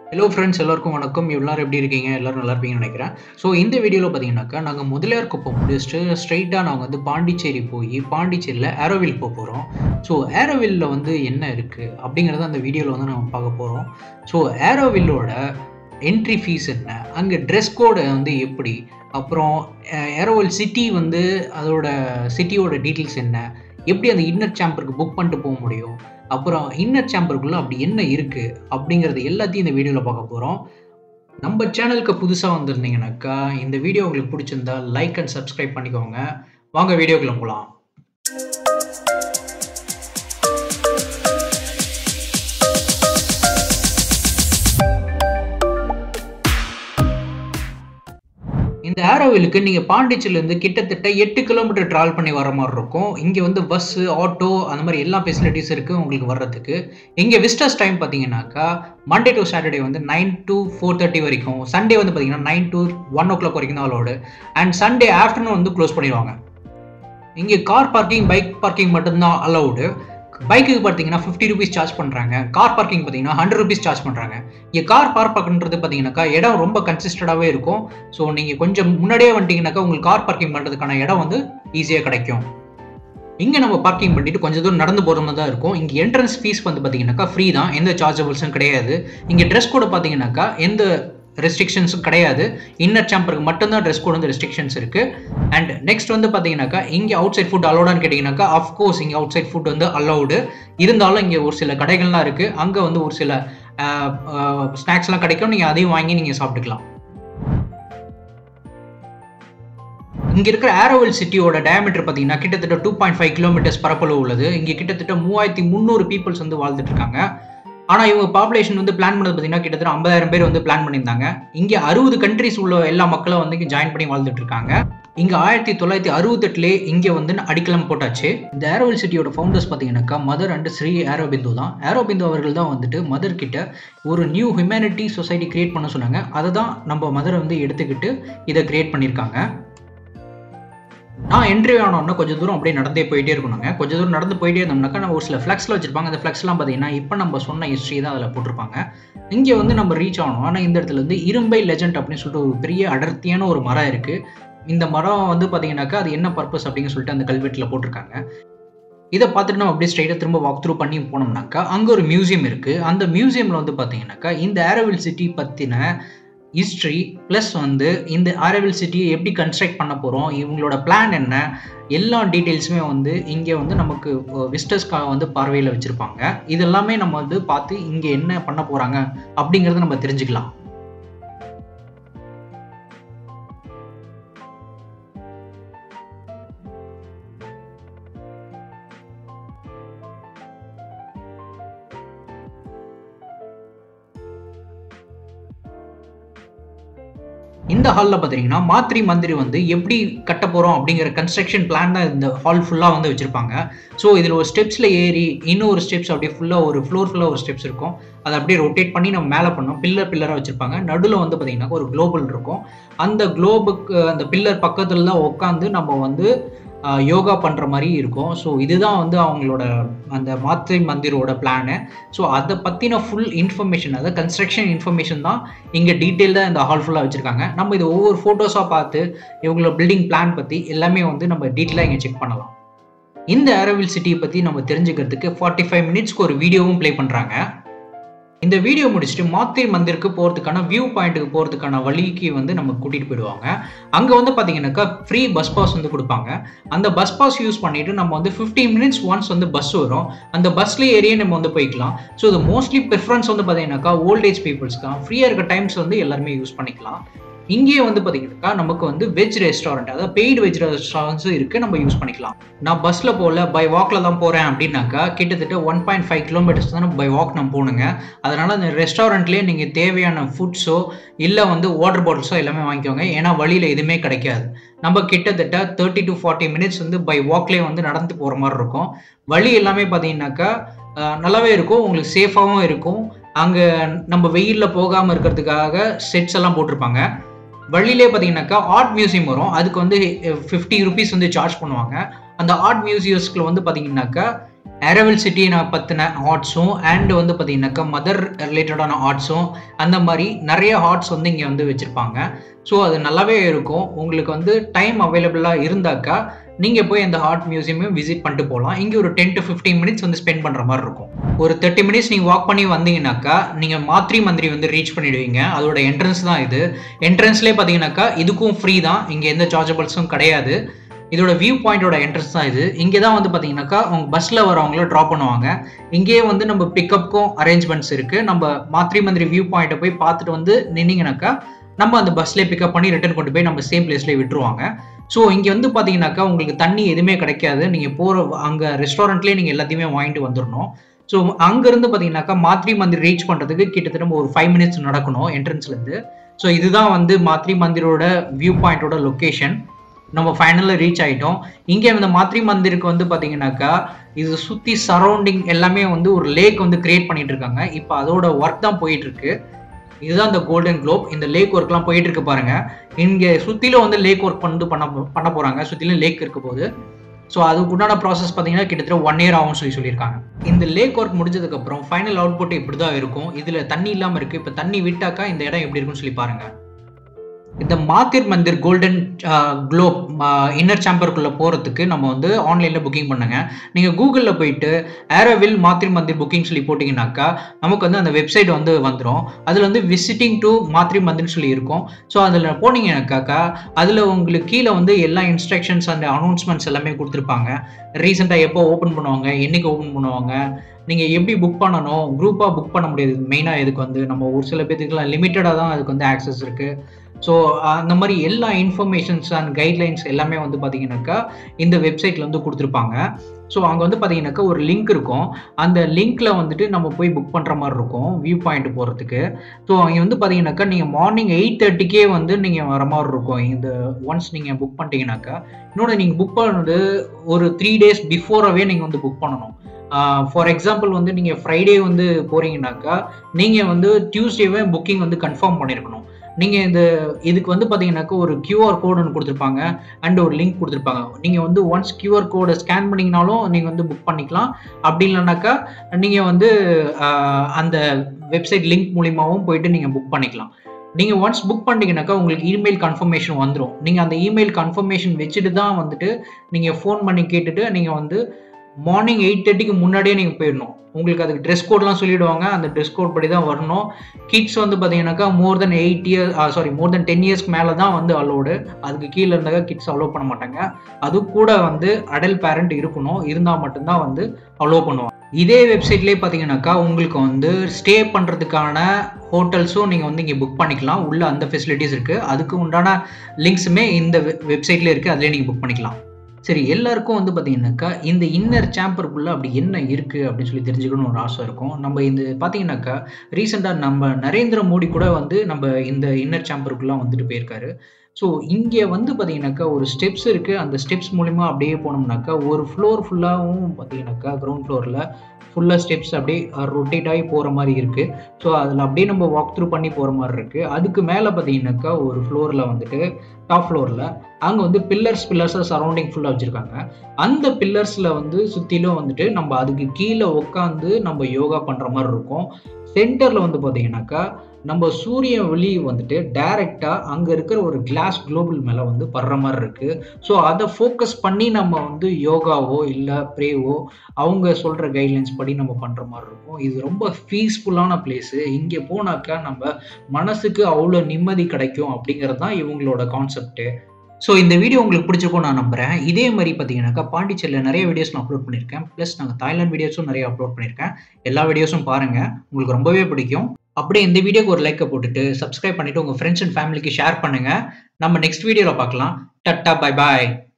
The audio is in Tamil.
ஹலோ ஃப்ரெண்ட்ஸ் எல்லாருக்கும் வணக்கம் எல்லாரும் எப்படி இருக்கீங்க எல்லாரும் நல்லா இருப்பீங்கன்னு நினைக்கிறேன் ஸோ இந்த வீடியோவில் பார்த்தீங்கன்னாக்கா நாங்கள் முதலியார் குப்பம் முடிச்சுட்டு ஸ்ட்ரைட்டாக நாங்கள் வந்து பாண்டிச்சேரி போய் பாண்டிச்சேரியில் ஏரோவில் போக போகிறோம் ஸோ ஏரோவில்ல வந்து என்ன இருக்குது அப்படிங்கிறத அந்த வீடியோவில் வந்து நம்ம பார்க்க போகிறோம் ஸோ ஏரோவில்லோட என்ட்ரி ஃபீஸ் என்ன அங்கே ட்ரெஸ் கோடு வந்து எப்படி அப்புறம் ஏரோவில் சிட்டி வந்து அதோட சிட்டியோட டீட்டெயில்ஸ் என்ன எப்படி அந்த இன்னர் சாம்பருக்கு புக் பண்ணிட்டு போக முடியும் அப்புறம் இன்னர் சாம்பருக்குள்ளே அப்படி என்ன இருக்குது அப்படிங்கிறது எல்லாத்தையும் இந்த வீடியோவில் பார்க்க போகிறோம் நம்ம சேனலுக்கு புதுசாக வந்திருந்தீங்கன்னாக்கா இந்த வீடியோ உங்களுக்கு பிடிச்சிருந்தா லைக் அண்ட் சப்ஸ்கிரைப் பண்ணிக்கோங்க வாங்க வீடியோக்குள்ளே போகலாம் இந்த ஏரோவிலுக்கு நீங்கள் பாண்டிச்சேரியிலேருந்து கிட்டத்தட்ட எட்டு கிலோமீட்டர் ட்ராவல் பண்ணி வர மாதிரி இருக்கும் இங்கே வந்து பஸ்ஸு ஆட்டோ அந்த மாதிரி எல்லா ஃபெசிலிட்டிஸ் இருக்குது உங்களுக்கு வர்றதுக்கு இங்கே விஸ்டர்ஸ் டைம் பார்த்தீங்கன்னாக்கா மண்டே டு சாட்டர்டே வந்து நைன் டு ஃபோர் தேர்ட்டி வரைக்கும் சண்டே வந்து பார்த்தீங்கன்னா nine to one o'clock வரைக்கும் தான் அலோடு அண்ட் சண்டே ஆஃப்டர்நூன் வந்து க்ளோஸ் பண்ணிடுவாங்க இங்கே கார் பார்க்கிங் பைக் பார்க்கிங் மட்டும்தான் அலௌடு பைக்குக்கு பார்த்தீங்கன்னா ஃபிஃப்டி ருபீஸ் சார்ஜ் பண்ணுறாங்க கார் பார்க்கிங் பார்த்தீங்கன்னா ஹண்ட்ரட் ருபீஸ் சார்ஜ் பண்ணுறாங்க இங்கே கார் பார்க் பண்ணுறது பார்த்தீங்கன்னாக்கா இடம் ரொம்ப கன்சிஸ்டடாகவே இருக்கும் ஸோ நீங்கள் கொஞ்சம் முன்னாடியே வந்துட்டீங்கன்னாக்கா உங்களுக்கு கார் பார்க்கிங் பண்ணுறதுக்கான இடம் வந்து ஈஸியாக கிடைக்கும் இங்கே நம்ம பார்க்கிங் பண்ணிட்டு கொஞ்சம் தூரம் நடந்து போகிற மாதிரி தான் இருக்கும் இங்கே என்ட்ரன்ஸ் ஃபீஸ் வந்து பார்த்தீங்கன்னாக்கா ஃப்ரீ தான் எந்த சார்ஜபிள்ஸும் கிடையாது இங்கே ட்ரெஸ் கோடு பார்த்தீங்கன்னாக்கா எந்த ரெஸ்ட்ரிக்ஷன்ஸும் கிடையாது இன்னர் சாம்பருக்கு மட்டும்தான் ட்ரெஸ் கோட் வந்து ரெஸ்ட்ரிக்ஷன்ஸ் இருக்குது அண்ட் நெக்ஸ்ட் வந்து பார்த்தீங்கன்னாக்கா இங்கே அவுட் சைட் ஃபுட் அலௌடான்னு கேட்டிங்கனாக்கா அஃப்கோர்ஸ் இங்கே அவுட் சைட் ஃபுட் வந்து அலௌடு இருந்தாலும் இங்கே ஒரு சில கடைகள்லாம் இருக்குது அங்கே வந்து ஒரு சில ஸ்நாக்ஸ்லாம் கிடைக்கும் நீங்கள் அதையும் வாங்கி நீங்கள் சாப்பிட்டுக்கலாம் இங்க இருக்கிற ஏரோவல் சிட்டியோட டயமீட்டர் பார்த்தீங்கன்னா கிட்டத்தட்ட டூ பாயிண்ட் ஃபைவ் கிலோமீட்டர்ஸ் பரப்பளவு உள்ளது இங்கே கிட்டத்தட்ட மூவாயிரத்தி முந்நூறு பீப்புள்ஸ் வந்து வாழ்ந்துட்டு இருக்காங்க ஆனால் இவங்க பாப்புலேஷன் வந்து பிளான் பண்ணது பார்த்தீங்கன்னா கிட்டத்தட்ட ஐம்பதாயிரம் பேர் வந்து பிளான் பண்ணியிருந்தாங்க இங்கே அறுபது கண்ட்ரிஸ் உள்ள எல்லா மக்களும் வந்து இங்கே ஜாயின் பண்ணி வாழ்ந்துட்டு இருக்காங்க இங்கே ஆயிரத்தி தொள்ளாயிரத்தி அறுபத்தெட்டுலே இங்கே வந்து அடிக்கலம் போட்டாச்சு இந்த ஏரோவில் சிட்டியோட ஃபவுண்டர்ஸ் பார்த்தீங்கன்னாக்கா மதர் அண்ட் ஸ்ரீ ஏரோபிந்து தான் ஏரோபிந்து அவர்கள் தான் வந்துட்டு மதர் கிட்ட ஒரு நியூ ஹியூமனிட்டி சொசைட்டி கிரியேட் பண்ண சொன்னாங்க அதை தான் நம்ம மதர் வந்து எடுத்துக்கிட்டு இதை கிரியேட் பண்ணியிருக்காங்க நான் என்ட்ரி ஆனோம்னா கொஞ்சம் தூரம் அப்படியே நடந்தே போயிட்டே இருக்கணுங்க கொஞ்சம் தூரம் நடந்து போயிட்டே இருந்தோம்னாக்கா நம்ம ஒரு சில ஃப்ளெக்ஸில் வச்சிருப்பாங்க அந்த ஃப்ளெக்ஸ்லாம் பார்த்தீங்கன்னா இப்போ நம்ம சொன்ன ஹிஸ்ட்ரி தான் அதில் போட்டிருப்பாங்க இங்கே வந்து நம்ம ரீச் ஆகணும் ஆனால் இந்த இடத்துல வந்து இரும்பை லெஜண்ட் அப்படின்னு சொல்லிட்டு ஒரு பெரிய அடர்த்தியான ஒரு மரம் இருக்குது இந்த மரம் வந்து பார்த்தீங்கன்னாக்கா அது என்ன பர்பஸ் அப்படின்னு சொல்லிட்டு அந்த கல்வெட்டில் போட்டிருக்காங்க இதை பார்த்துட்டு நம்ம அப்படியே ஸ்ட்ரைட்டாக திரும்ப வாக் த்ரூ பண்ணி போனோம்னாக்கா அங்கே ஒரு மியூசியம் இருக்குது அந்த மியூசியமில் வந்து பார்த்தீங்கன்னாக்கா இந்த ஏரோவில் சிட்டி பற்றின ஹிஸ்ட்ரி ப்ளஸ் வந்து இந்த ஆரவில் சிட்டியை எப்படி கன்ஸ்ட்ரக்ட் பண்ண போகிறோம் இவங்களோட பிளான் என்ன எல்லா டீட்டெயில்ஸுமே வந்து இங்கே வந்து நமக்கு விசிட்டர்ஸ்க்காக வந்து பார்வையில் வச்சுருப்பாங்க இதெல்லாமே நம்ம வந்து பார்த்து இங்கே என்ன பண்ண போகிறாங்க அப்படிங்கிறத நம்ம தெரிஞ்சுக்கலாம் இந்த ஹாலில் பார்த்தீங்கன்னா மாத்ரி மந்திரி வந்து எப்படி கட்ட போகிறோம் அப்படிங்கிற கன்ஸ்ட்ரக்ஷன் பிளான் தான் இந்த ஹால் ஃபுல்லாக வந்து வச்சுருப்பாங்க ஸோ இதில் ஒரு ஸ்டெப்ஸில் ஏறி இன்னும் ஒரு ஸ்டெப்ஸ் அப்படியே ஃபுல்லாக ஒரு ஃப்ளோர் ஃபுல்லாக ஒரு ஸ்டெப்ஸ் இருக்கும் அதை அப்படியே ரொட்டேட் பண்ணி நம்ம மேலே பண்ணோம் பில்லர் பில்லராக வச்சுருப்பாங்க நடுவில் வந்து பார்த்தீங்கன்னா ஒரு குளோபல் இருக்கும் அந்த குளோபுக்கு அந்த பில்லர் பக்கத்தில் தான் உட்காந்து நம்ம வந்து யோகா பண்ணுற மாதிரி இருக்கும் ஸோ இதுதான் வந்து அவங்களோட அந்த மாத்திரை மந்திரோட பிளானு ஸோ அதை பற்றின ஃபுல் இன்ஃபர்மேஷன் அதாவது கன்ஸ்ட்ரக்ஷன் இன்ஃபர்மேஷன் தான் இங்கே டீட்டெயில்டாக இந்த ஹால் ஃபுல்லாக வச்சுருக்காங்க நம்ம இது ஒவ்வொரு ஃபோட்டோஸாக பார்த்து இவங்களோட பில்டிங் பிளான் பற்றி எல்லாமே வந்து நம்ம டீட்டெயிலாக இங்கே செக் பண்ணலாம் இந்த ஏரோவில் சிட்டியை பற்றி நம்ம தெரிஞ்சுக்கிறதுக்கு ஃபார்ட்டி ஃபைவ் மினிட்ஸ்க்கு ஒரு வீடியோவும் ப்ளே பண்ணுறாங்க இந்த வீடியோ முடிச்சுட்டு மாத்திரை மந்திருக்கு போகிறதுக்கான வியூ பாயிண்ட்டுக்கு போகிறதுக்கான வழிக்கு வந்து நம்ம கூட்டிகிட்டு போயிடுவாங்க அங்கே வந்து பார்த்தீங்கன்னாக்கா ஃப்ரீ பஸ் பாஸ் வந்து கொடுப்பாங்க அந்த பஸ் பாஸ் யூஸ் பண்ணிவிட்டு நம்ம வந்து ஃபிஃப்டீன் மினிட்ஸ் ஒன்ஸ் வந்து பஸ் வரும் அந்த பஸ்லேயே ஏறியே நம்ம வந்து போய்க்கலாம் ஸோ இது மோஸ்ட்லி ப்ரிஃபரன்ஸ் வந்து பார்த்தீங்கன்னாக்கா ஓல்டேஜ் பீப்புள்ஸ்க்கு ஃப்ரீயாக இருக்க டைம்ஸ் வந்து எல்லாருமே யூஸ் பண்ணிக்கலாம் இங்கேயே வந்து பார்த்தீங்கன்னாக்கா நமக்கு வந்து வெஜ் ரெஸ்டாரண்ட் அதாவது பெய்டு வெஜ் ரெஸ்டாரண்ட்ஸும் இருக்குது நம்ம யூஸ் பண்ணிக்கலாம் நான் பஸ்ஸில் போகல பை வாக்கில் தான் போகிறேன் அப்படின்னாக்கா கிட்டத்தட்ட ஒன் பாயிண்ட் ஃபைவ் கிலோமீட்டர்ஸ் தான் பை வாக் நான் போகணுங்க அதனால் அந்த ரெஸ்டாரண்ட்லேயே நீங்கள் தேவையான ஃபுட்ஸோ இல்லை வந்து வாட்டர் பாட்டில்ஸோ எல்லாமே வாங்கிக்கோங்க ஏன்னா வழியில் எதுவுமே கிடைக்காது நம்ம கிட்டத்தட்ட தேர்ட்டி டு ஃபார்ட்டி மினிட்ஸ் வந்து பை வாக்லேயே வந்து நடந்து போகிற மாதிரி இருக்கும் வழி எல்லாமே பார்த்தீங்கன்னாக்கா நல்லாவே இருக்கும் உங்களுக்கு சேஃபாகவும் இருக்கும் அங்கே நம்ம வெயிலில் போகாமல் இருக்கிறதுக்காக செட்ஸ் எல்லாம் போட்டிருப்பாங்க வழியிலே பார்த்தீங்கன்னாக்கா ஆர்ட் மியூசியம் வரும் அதுக்கு வந்து ஃபிஃப்டி ருபீஸ் வந்து சார்ஜ் பண்ணுவாங்க அந்த ஆர்ட் மியூசியம்ஸ்க்கு வந்து பார்த்தீங்கன்னாக்கா ஏரவல் சிட்டியை பற்றின ஆர்ட்ஸும் அண்ட் வந்து பார்த்தீங்கன்னாக்கா மதர் ரிலேட்டடான ஆர்ட்ஸும் அந்த மாதிரி நிறைய ஆர்ட்ஸ் வந்து இங்கே வந்து வச்சுருப்பாங்க ஸோ அது நல்லாவே இருக்கும் உங்களுக்கு வந்து டைம் அவைலபிளாக இருந்தாக்கா நீங்கள் போய் அந்த ஆர்ட் மியூசியமையும் விசிட் பண்ணிட்டு போகலாம் இங்கே ஒரு டென் டு ஃபிஃப்டீன் மினிட்ஸ் வந்து ஸ்பெண்ட் பண்ணுற மாதிரி இருக்கும் ஒரு தேர்ட்டி மினிட்ஸ் நீங்கள் வாக் பண்ணி வந்தீங்கன்னாக்கா நீங்கள் மாத்ரி மந்திரி வந்து ரீச் பண்ணிடுவீங்க அதோட என்ட்ரன்ஸ் தான் இது என்ட்ரன்ஸ்லேயே பார்த்தீங்கன்னாக்கா இதுக்கும் ஃப்ரீ தான் இங்கே எந்த சார்ஜபிள்ஸும் கிடையாது இதோட வியூ பாயிண்டோட என்ட்ரன்ஸ் தான் இது இங்கே தான் வந்து பார்த்தீங்கன்னாக்கா அவங்க பஸ்ஸில் வரவங்கள ட்ராப் பண்ணுவாங்க இங்கேயே வந்து நம்ம பிக்கப்புக்கும் அரேஞ்ச்மெண்ட்ஸ் இருக்குது நம்ம மாத்ரி மந்திரி வியூ பாயிண்ட்டை போய் பார்த்துட்டு வந்து நின்னீங்கன்னாக்கா நம்ம அந்த பஸ்லேயே பிக்கப் பண்ணி ரிட்டர்ன் கொண்டு போய் நம்ம சேம் பிளேஸ்லேயே விட்டுருவாங்க ஸோ இங்கே வந்து பார்த்தீங்கன்னாக்கா உங்களுக்கு தண்ணி எதுவுமே கிடைக்காது நீங்கள் போகிற அங்கே ரெஸ்டாரண்ட்லேயே நீங்கள் எல்லாத்தையுமே வாங்கிட்டு வந்துடணும் ஸோ அங்கேருந்து பார்த்தீங்கன்னாக்கா மாத்ரி மந்திர் ரீச் பண்ணுறதுக்கு கிட்டத்தட்ட ஒரு ஃபைவ் மினிட்ஸ் நடக்கணும் என்ட்ரன்ஸ்லேருந்து ஸோ இதுதான் வந்து மாத்ரி மந்திரோட வியூ பாயிண்டோட லொக்கேஷன் நம்ம ஃபைனலில் ரீச் ஆகிட்டோம் இங்கே இந்த மாத்ரி மந்திருக்கு வந்து பார்த்தீங்கன்னாக்கா இது சுற்றி சரௌண்டிங் எல்லாமே வந்து ஒரு லேக் வந்து கிரியேட் பண்ணிட்டு இருக்காங்க இப்போ அதோட ஒர்க் தான் போயிட்டு இருக்கு இதுதான் இந்த கோல்டன் குளோப் இந்த லேக் ஒர்க்லாம் போயிட்டு இருக்கு பாருங்க இங்கே சுற்றிலும் வந்து லேக் ஒர்க் வந்து பண்ண பண்ண போகிறாங்க சுற்றிலும் லேக் இருக்க போது ஸோ அதுக்கு உண்டான ப்ராசஸ் பார்த்தீங்கன்னா கிட்டத்தட்ட ஒன் இயர் ஆகும் சொல்லி சொல்லியிருக்காங்க இந்த லேக் ஒர்க் முடிஞ்சதுக்கப்புறம் ஃபைனல் அவுட்புட் இப்படி தான் இருக்கும் இதில் தண்ணி இல்லாமல் இருக்குது இப்போ தண்ணி விட்டாக்கா இந்த இடம் எப்படி இருக்குன்னு சொல்லி பாருங்கள் இந்த Matrimandir golden globe inner சாம்பருக்குள்ளே போகிறதுக்கு நம்ம வந்து ஆன்லைனில் புக்கிங் பண்ணுங்க நீங்கள் கூகுளில் போயிட்டு ஏரோவில் மாத்திர் மந்திர் புக்கிங் சொல்லி போட்டிங்கனாக்கா நமக்கு வந்து அந்த வெப்சைட் வந்து வந்துடும் அதில் வந்து விசிட்டிங் டு மாத்ரி மந்திர்னு சொல்லி இருக்கும் ஸோ அதில் போனீங்கன்னாக்கா அதில் உங்களுக்கு கீழே வந்து எல்லா இன்ஸ்ட்ரக்ஷன்ஸ் அந்த அனௌன்ஸ்மெண்ட்ஸ் எல்லாமே கொடுத்துருப்பாங்க ரீசெண்டாக எப்போ ஓப்பன் பண்ணுவாங்க என்னைக்கு ஓப்பன் பண்ணுவாங்க நீங்கள் எப்படி புக் பண்ணணும் குரூப்பாக புக் பண்ண முடியாது மெயினாக இதுக்கு வந்து நம்ம ஒரு சில பேத்துக்குலாம் லிமிட்டடாக தான் அதுக்கு வந்து ஆக்சஸ் இருக்குது ஸோ அந்த மாதிரி எல்லா இன்ஃபர்மேஷன்ஸ் அண்ட் கைட்லைன்ஸ் எல்லாமே வந்து பார்த்தீங்கன்னாக்கா இந்த வெப்சைட்டில் வந்து கொடுத்துருப்பாங்க ஸோ அங்கே வந்து பார்த்தீங்கன்னாக்கா ஒரு லிங்க் இருக்கும் அந்த லிங்க்கில் வந்துட்டு நம்ம போய் புக் பண்ணுற மாதிரி இருக்கும் வியூ பாயிண்ட் போகிறதுக்கு ஸோ அங்கே வந்து பார்த்தீங்கன்னாக்கா நீங்கள் மார்னிங் எயிட் தேர்ட்டிக்கே வந்து நீங்கள் வர மாதிரி இருக்கும் இந்த ஒன்ஸ் நீங்கள் புக் பண்ணிட்டீங்கன்னாக்கா இன்னொன்று நீங்கள் புக் பண்ணது ஒரு த்ரீ டேஸ் பிஃபோராகவே நீங்கள் வந்து புக் பண்ணணும் ஃபார் எக்ஸாம்பிள் வந்து நீங்கள் ஃப்ரைடே வந்து போகிறீங்கனாக்கா நீங்கள் வந்து டியூஸ்டேவே புக்கிங் வந்து கன்ஃபார்ம் பண்ணியிருக்கணும் நீங்கள் இந்த இதுக்கு வந்து பார்த்தீங்கன்னாக்கா ஒரு கியூஆர் கோடு ஒன்று கொடுத்துருப்பாங்க அண்ட் ஒரு லிங்க் கொடுத்துருப்பாங்க நீங்கள் வந்து ஒன்ஸ் கியூஆர் கோடை ஸ்கேன் பண்ணிங்கனாலும் நீங்கள் வந்து புக் பண்ணிக்கலாம் அப்படி இல்லைனாக்கா நீங்கள் வந்து அந்த வெப்சைட் லிங்க் மூலியமாகவும் போயிட்டு நீங்கள் புக் பண்ணிக்கலாம் நீங்கள் ஒன்ஸ் புக் பண்ணிட்டீங்கன்னாக்கா உங்களுக்கு இமெயில் கன்ஃபர்மேஷன் வந்துடும் நீங்கள் அந்த இமெயில் கன்ஃபர்மேஷன் வச்சுட்டு தான் வந்துட்டு நீங்கள் ஃபோன் பண்ணி கேட்டுட்டு நீங்கள் வந்து மார்னிங் எயிட் தேர்ட்டிக்கு முன்னாடியே நீங்கள் போயிடணும் உங்களுக்கு அதுக்கு ட்ரெஸ் கோட்லாம் சொல்லிடுவாங்க அந்த ட்ரெஸ் கோட் படி தான் வரணும் கிட்ஸ் வந்து பார்த்தீங்கன்னாக்கா more than eight year sorry more than ten இயர்ஸ்க்கு மேலே தான் வந்து அலோடு அதுக்கு கீழே இருந்தாக்கா கிட்ஸ் அலோவ் பண்ண மாட்டாங்க அது கூட வந்து அடல் பேரண்ட் இருக்கணும் இருந்தால் மட்டும்தான் வந்து அலோவ் பண்ணுவாங்க இதே வெப்சைட்லேயே பார்த்தீங்கன்னாக்கா உங்களுக்கு வந்து ஸ்டே பண்ணுறதுக்கான ஹோட்டல்ஸும் நீங்கள் வந்து இங்கே புக் பண்ணிக்கலாம் உள்ள அந்த ஃபெசிலிட்டிஸ் இருக்குது அதுக்கு உண்டான லிங்க்ஸுமே இந்த வெப்சைட்லேயே இருக்குது அதிலே நீங்கள் புக் பண்ணிக்கலாம் சரி எல்லாருக்கும் வந்து பார்த்தீங்கன்னாக்கா இந்த இன்னர் சாம்பருக்குள்ளே அப்படி என்ன இருக்குது அப்படின்னு சொல்லி தெரிஞ்சுக்கணும்னு ஒரு ஆசை இருக்கும் நம்ம இந்த பார்த்தீங்கன்னாக்கா ரீசெண்டாக நம்ம நரேந்திர மோடி கூட வந்து நம்ம இந்த இன்னர் சாம்பருக்குள்ளே வந்துட்டு போயிருக்காரு ஸோ இங்கே வந்து பார்த்தீங்கன்னாக்கா ஒரு ஸ்டெப்ஸ் இருக்குது அந்த ஸ்டெப்ஸ் மூலிமா அப்படியே போனோம்னாக்கா ஒரு ஃப்ளோர் ஃபுல்லாகவும் பார்த்தீங்கன்னாக்கா கிரவுண்ட் ஃப்ளோரில் ஃபுல்லாக ஸ்டெப்ஸ் அப்படியே ரொட்டேட் ஆகி போகிற மாதிரி இருக்குது ஸோ அதில் அப்படியே நம்ம வாக் த்ரூ பண்ணி போகிற மாதிரி இருக்குது அதுக்கு மேலே பார்த்தீங்கன்னாக்கா ஒரு ஃப்ளோரில் வந்துட்டு டாப் ஃப்ளோரில் அங்கே வந்து பில்லர்ஸ் பில்லர்ஸை சரௌண்டிங் ஃபுல்லாக வச்சுருக்காங்க அந்த பில்லர்ஸில் வந்து சுற்றிலும் வந்துட்டு நம்ம அதுக்கு கீழே உட்காந்து நம்ம யோகா பண்ணுற மாதிரி இருக்கும் சென்டரில் வந்து பார்த்தீங்கன்னாக்கா நம்ம சூரிய ஒளி வந்துட்டு டைரெக்டாக அங்கே இருக்கிற ஒரு கிளாஸ் குளோபல் மேலே வந்து படுற மாதிரி இருக்குது ஸோ அதை ஃபோக்கஸ் பண்ணி நம்ம வந்து யோகாவோ இல்லை ப்ரேவோ அவங்க சொல்கிற கைட்லைன்ஸ் படி நம்ம பண்ணுற மாதிரி இருக்கும் இது ரொம்ப பீஸ்ஃபுல்லான பிளேஸு இங்கே போனாக்கா நம்ம மனசுக்கு அவ்வளோ நிம்மதி கிடைக்கும் அப்படிங்கிறது தான் இவங்களோட கான்செப்ட்டு ஸோ இந்த வீடியோ உங்களுக்கு பிடிச்சிருக்கும் நான் நம்புறேன் இதே மாதிரி பார்த்தீங்கன்னாக்கா பாண்டிச்சேரியில் நிறைய வீடியோஸ் நான் அப்லோட் பண்ணியிருக்கேன் ப்ளஸ் நாங்கள் தாய்லாந்து வீடியோஸும் நிறைய அப்லோட் பண்ணியிருக்கேன் எல்லா வீடியோஸும் பாருங்கள் உங்களுக்கு ரொம்பவே பிடிக்கும் அப்படியே இந்த வீடியோக்கு ஒரு லைக்கை போட்டுட்டு சப்ஸ்கிரைப் பண்ணிவிட்டு உங்கள் ஃப்ரெண்ட்ஸ் அண்ட் ஃபேமிலிக்கு ஷேர் பண்ணுங்கள் நம்ம நெக்ஸ்ட் வீடியோவில் பார்க்கலாம் டட்டா பை பாய்